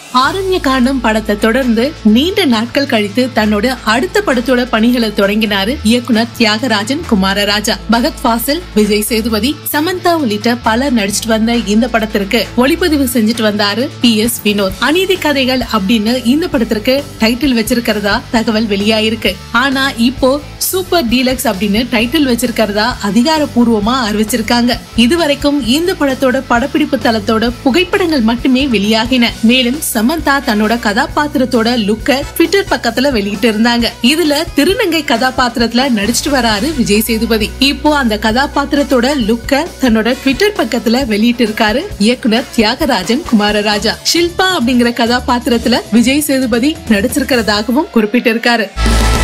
ஆரண்ய காண்டம் படத்தை தொடர்ந்து நீண்ட நாட்கள் கழித்து தன்னோட அடுத்த படத்தோட பணிகளை தொடங்கினாரு இயக்குனர் தியாகராஜன் குமாரராஜா பகத் ஃபாசில் விஜய் சேதுபதி சமந்தா உள்ளிட்ட பலர் நடிச்சிட்டு வந்த இந்த படத்திற்கு ஒளிப்பதிவு செஞ்சுட்டு வந்தாரு பி எஸ் வினோத் அநீதி கதைகள் அப்படின்னு இந்த படத்திற்கு டைட்டில் வச்சிருக்கிறதா தகவல் வெளியாயிருக்கு ஆனா இப்போ சூப்பர் டீலக்ஸ் அப்படின்னு டைட்டில் வச்சிருக்கிறதா அதிகாரப்பூர்வமா அறிவிச்சிருக்காங்க இதுவரைக்கும் இந்த படத்தோட படப்பிடிப்பு தளத்தோட புகைப்படங்கள் மட்டுமே வெளியாகின மேலும் சமந்தா தன்னோட கதாபாத்திரத்தோட லுக்க ட்விட்டர் பக்கத்துல வெளியிட்டு இருந்தாங்க இதுல திருநங்கை கதாபாத்திரத்துல நடிச்சிட்டு வராரு விஜய் சேதுபதி இப்போ அந்த கதாபாத்திரத்தோட லுக்க தன்னோட ட்விட்டர் பக்கத்துல வெளியிட்டு இருக்காரு இயக்குனர் தியாகராஜன் குமாரராஜா ஷில்பா அப்படிங்கிற கதாபாத்திரத்துல விஜய் சேதுபதி நடிச்சிருக்கிறதாகவும் குறிப்பிட்டிருக்காரு